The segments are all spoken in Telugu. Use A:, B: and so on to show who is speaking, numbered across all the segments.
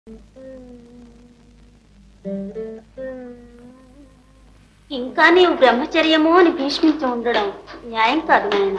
A: ఇంకా నీవు బ్రహ్మచర్యము అని భీష్మించి ఉండడం న్యాయం కాదు నాయన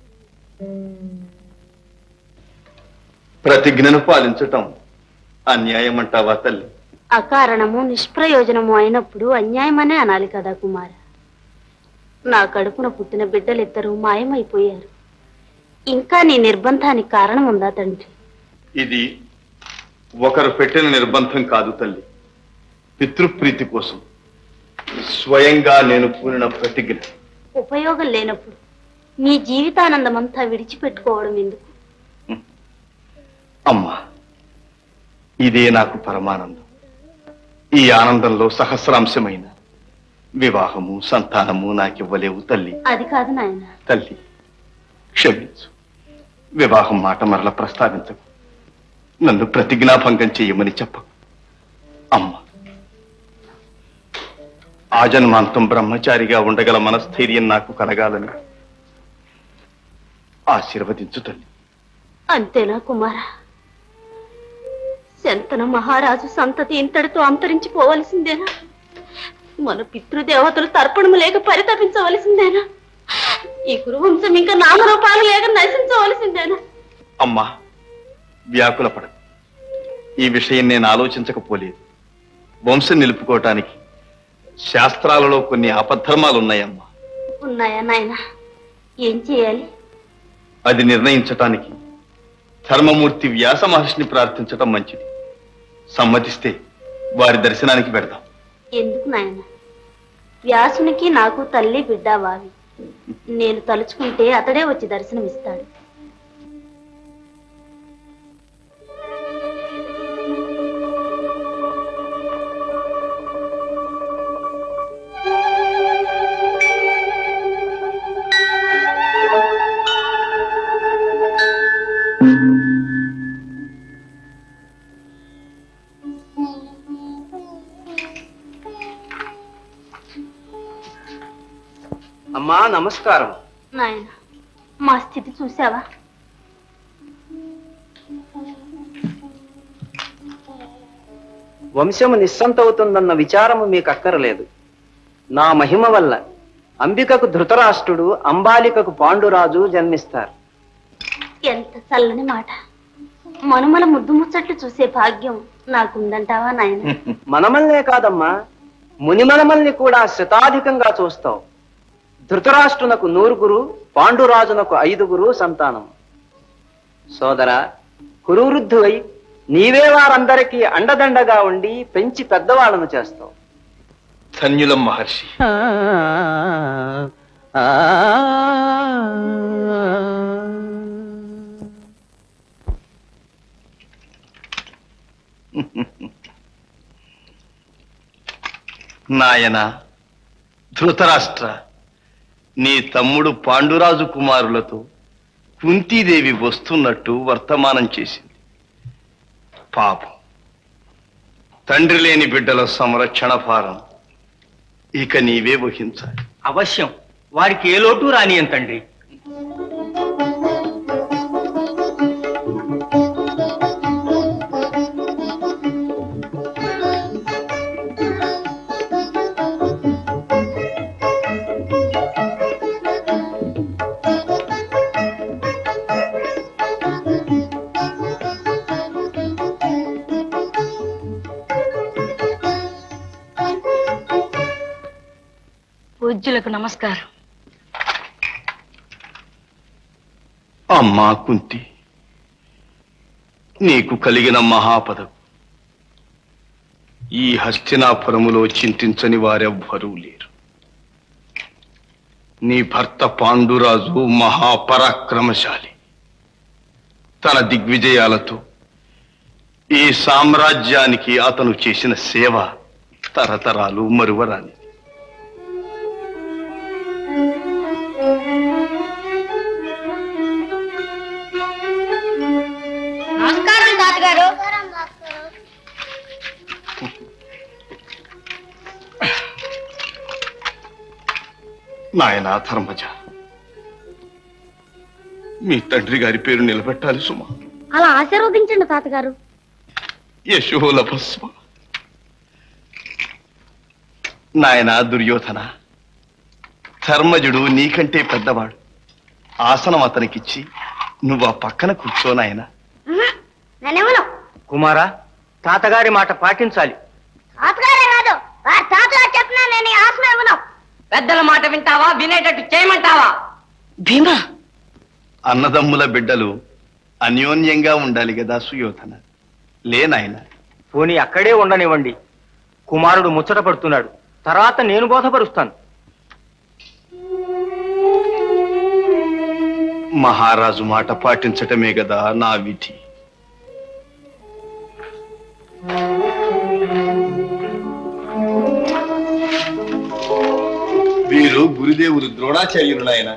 B: ప్రతిజ్ఞను పాలించటం అన్యాయం అంటావా తల్లి
A: అకారణము నిష్ప్రయోజనము అయినప్పుడు అన్యాయమనే అనాలి కదా కుమార నా కడుపున పుట్టిన బిడ్డలిద్దరూ మాయమైపోయారు ఇంకా నీ నిర్బంధానికి కారణం ఉందా తండ్రి
B: ఇది ఒకరు పెట్టిన నిర్బంధం కాదు తల్లి పితృప్రీతి కోసం స్వయంగా నేను పూనిన ప్రతిజ్ఞ
A: ఉపయోగం లేనప్పుడు నీ జీవితానందమంతా విడిచిపెట్టుకోవడం ఎందుకు
B: అమ్మా ఇదే నాకు పరమానందం ఈ ఆనందంలో సహస్రాంశమైన వివాహము సంతానము నాకివ్వలేవు తల్లి
A: అది కాదు నాయన
B: తల్లి క్షమించు వివాహం మాట మరల ప్రస్తావించకు నన్ను ప్రతిజ్ఞాభంగం చెయ్యమని చెప్పకు అమ్మ ఆజన్మాంతం బ్రహ్మచారిగా ఉండగల మనస్థైర్యం నాకు కలగాలని ఆశీర్వదించు తల్లి
A: అంతేనా కుమార శంతన మహారాజు సంతతి ఇంతటితో అంతరించిపోవలసిందేనా మన పితృదేవతలు తర్పణము లేక పరితపించవలసిందేనా ఈ కురువంశం ఇంకా నామరూపాలు లేక నశించవలసిందేనా
B: అమ్మా వ్యాకుల పడకు ఈ విషయం నేను ఆలోచించకపోలేదు వంశం నిలుపుకోవటానికి శాస్త్రాలలో కొన్ని అపధర్మాలు ఉన్నాయమ్మా
A: ఉన్నాయా నాయన ఏం చేయాలి
B: అది నిర్ణయించటానికి ధర్మమూర్తి వ్యాస మహర్షిని ప్రార్థించటం మంచిది సమ్మతిస్తే వారి దర్శనానికి పెడదాం
A: ఎందుకు నాయన వ్యాసునికి నాకు తల్లి బిడ్డ వావి నేను తలుచుకుంటే అతడే వచ్చి దర్శనమిస్తాడు
C: అమ్మా నమస్కారం
A: నాయన మా స్థితి చూసావా
C: వంశము నిస్సంతవుతుందన్న విచారము మీకు అక్కరలేదు నా మహిమ వల్ల అంబికకు ధృతరాష్ట్రుడు అంబాలికకు పాండురాజు జన్మిస్తారు
A: ఎంత చల్లని మాట మనుమల ముద్దు ముచ్చట్లు చూసే భాగ్యం నాకుందంటావా నాయన
C: మనమల్నే కాదమ్మా మునిమనమల్ని కూడా శతాధికంగా చూస్తావు ధృతరాష్ట్రునకు నూరుగురు పాండురాజునకు ఐదుగురు సంతానం సోదరా కురువృద్ధువై నీవే వారందరికీ అండదండగా ఉండి పెంచి పెద్దవాళ్ళను చేస్తావు
B: ధన్యులం మహర్షి నాయన ధృతరాష్ట్ర నీ తమ్ముడు పాండురాజు కుమారులతో కుంతీదేవి వస్తున్నట్టు వర్తమానం చేసింది పాపం తండ్రి లేని బిడ్డల సంరక్షణ భారం ఇక నీవే వహించాలి
D: అవశ్యం వారికి ఏ లోటు రానియం తండ్రి
E: పూజ్యులకు నమస్కారం
B: అమ్మా కుంతి నీకు కలిగిన మహాపదం ఈ హస్తినాపురములో చింతించని వారెవ్వరూ లేరు నీ భర్త పాండురాజు మహాపరాక్రమశాలి తన దిగ్విజయాలతో ఈ సామ్రాజ్యానికి అతను చేసిన సేవ తరతరాలు మరువరాని
E: నమస్కారం తాతగారు
B: నాయనా ధర్మజ మీ తండ్రి గారి పేరు నిలబెట్టాలి సుమా
A: అలా ఆశీర్వదించండి తాతగారు
B: యశోల భస్మ నాయనా దుర్యోధన ధర్మజుడు నీకంటే పెద్దవాడు ఆసనం అతనికిచ్చి నువ్వు ఆ పక్కన కూర్చో నాయనా
E: నేనేమను
D: కుమారా తాతగారి మాట పాటించాలి
E: తాతగారే కాదు వారి తాతగారు చెప్పినా నేను ఈ ఆసనం ఇవ్వను
F: పెద్దల మాట వింటావా వినేటట్టు చేయమంటావా
A: భీమా
B: అన్నదమ్ముల బిడ్డలు అన్యోన్యంగా ఉండాలి కదా సుయోధన లే నాయనా
D: పోనీ అక్కడే ఉండనివ్వండి కుమారుడు ముచ్చట పడుతున్నాడు తర్వాత నేను బోధపరుస్తాను
B: మహారాజు మాట పాటించటమే కదా నా విధి వీరు గురుదేవులు ద్రోణాచార్యులు నాయన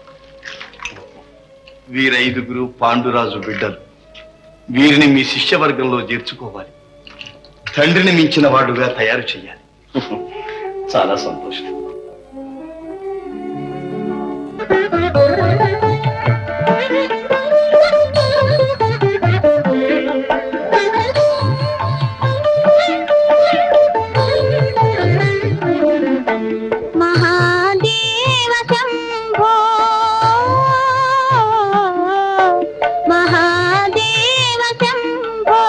B: వీరైదుగురు పాండురాజు బిడ్డలు వీరిని మీ శిష్యవర్గంలో చేర్చుకోవాలి తండ్రిని మించిన వాడుగా తయారు చేయాలి చాలా సంతోషం
A: మహాదేవ శంభో మహాదేవ శంభో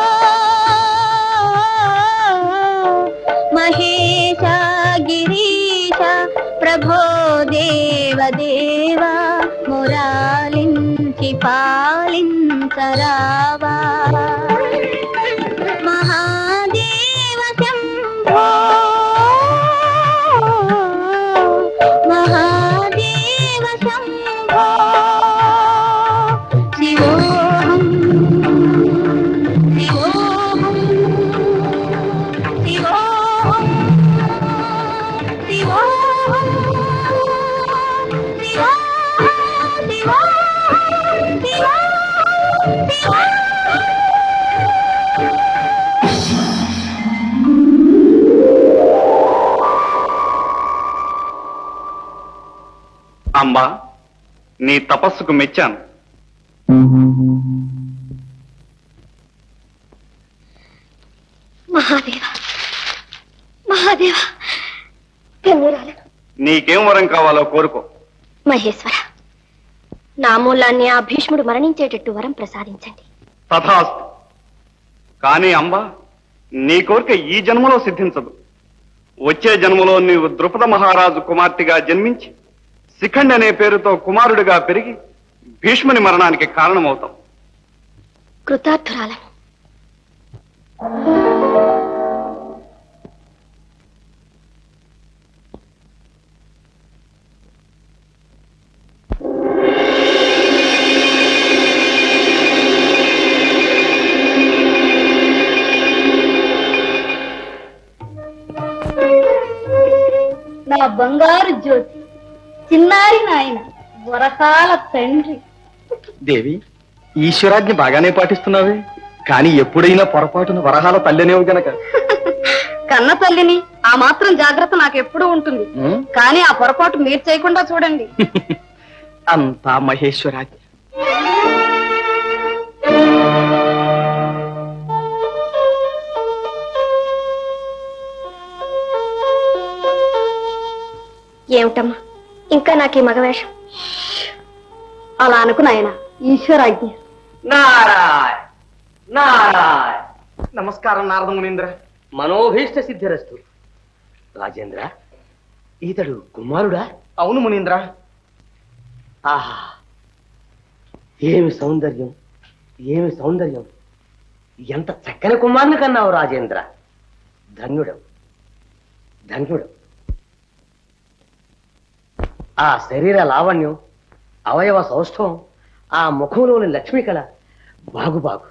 A: మహేశ గిరీశ ప్రభో దేవ దేవ మురాలించి పాలించరావా మహాదేవ శంభో మహాదేవ శంభో శివోహం శివోహం శివోహం శివోహం శివోహం శివోహం శివోహం
B: అమ్మా నీ తపస్సుకు మెచ్చాను
E: మహాదేవ మహాదేవ ధన్యురాలు
B: నీకేం వరం కావాలో కోరుకో
E: మహేశ్వర నా మూలాన్ని ఆ భీష్ముడు మరణించేటట్టు వరం ప్రసాదించండి
B: తథాస్తు కానీ అంబా నీ కోరిక ఈ జన్మలో సిద్ధించదు వచ్చే జన్మలో నీవు ద్రుపద మహారాజు కుమార్తెగా జన్మించి శిఖండ్ అనే పేరుతో కుమారుడిగా పెరిగి భీష్ముని మరణానికి కారణమవుతావు
E: కృతార్థురాలను
A: నా బంగారు జ్యోతి చిన్నారి నాయన వరకాల తండ్రి
C: దేవి ఈశ్వరాజ్ఞ బాగానే పాటిస్తున్నావే కానీ ఎప్పుడైనా పొరపాటున వరహాల తల్లనేవు గనక
A: కన్న తల్లిని ఆ మాత్రం జాగ్రత్త నాకు ఎప్పుడూ ఉంటుంది
C: ఉం?
A: కానీ ఆ పొరపాటు మీరు చేయకుండా చూడండి
C: అంతా మహేశ్వరాజ్ఞ
E: ఏమిటమ్మా ఇంకా నాకు ఈ మగవేషం
A: అలా అనుకు నాయన ఈశ్వరాజ్ఞ
C: నారాయణ నారాయణ నమస్కారం నారద మునీంద్ర మనోభీష్ట సిద్ధిరస్తు రాజేంద్ర ఈతడు కుమారుడా అవును మునీంద్ర ఆహా ఏమి సౌందర్యం ఏమి సౌందర్యం ఎంత చక్కని కుమారుని కన్నావు రాజేంద్ర ధన్యుడవు ధన్యుడవు ఆ శరీర లావణ్యం అవయవ సౌష్ఠవం ఆ ముఖంలోని లక్ష్మీ కళ బాగు బాగు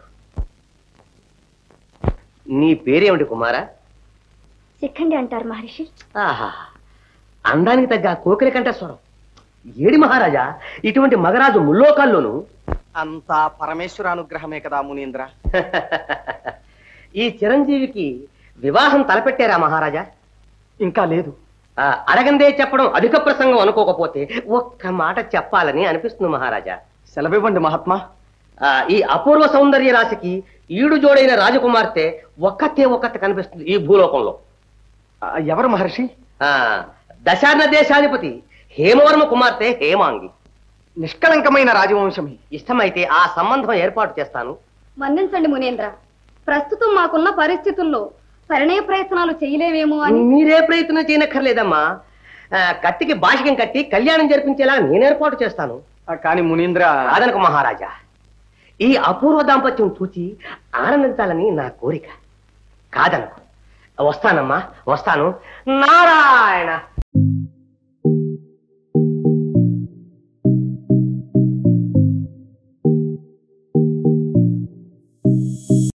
C: నీ పేరేమిటి కుమారా
E: శిఖండి అంటారు మహర్షి
C: ఆహా అందానికి తగ్గ ఆ కోకిల కంఠ స్వరం ఏడి మహారాజా ఇటువంటి మగరాజు ముల్లోకాల్లోనూ
G: అంతా పరమేశ్వరానుగ్రహమే కదా మునీంద్ర
C: ఈ చిరంజీవికి వివాహం తలపెట్టారా మహారాజా
G: ఇంకా లేదు
C: ఆ, అడగందే చెప్పడం అధిక ప్రసంగం అనుకోకపోతే ఒక్క మాట చెప్పాలని అనిపిస్తుంది మహారాజా
G: సెలవివ్వండి మహాత్మా
H: ఆ, ఈ అపూర్వ సౌందర్య రాశికి ఈడు జోడైన రాజకుమార్తె ఒక్కతే ఒక్కతే కనిపిస్తుంది ఈ భూలోకంలో
G: ఆ, ఎవరు మహర్షి
H: ఆ దశార్ణ దేశాధిపతి హేమవర్మ కుమార్తె హేమాంగి
G: నిష్కళంకమైన రాజవంశమే
H: ఇష్టమైతే ఆ సంబంధం ఏర్పాటు చేస్తాను
I: మన్నించండి మునేంద్ర ప్రస్తుతం మాకున్న పరిస్థితుల్లో పరిణయ ప్రయత్నాలు చేయలేమేమో అని
H: మీరే ప్రయత్నం చేయనక్కర్లేదమ్మా ఆ, కత్తికి బాషికం కట్టి కళ్యాణం జరిపించేలా నేను ఏర్పాటు చేస్తాను
G: ఆ, కాని మునీంద్ర
H: కాదనకు మహారాజా ఈ అపూర్వ దాంపత్యం చూచి ఆనందించాలని నా కోరిక కాదనకు వస్తానమ్మా వస్తాను నారాయణ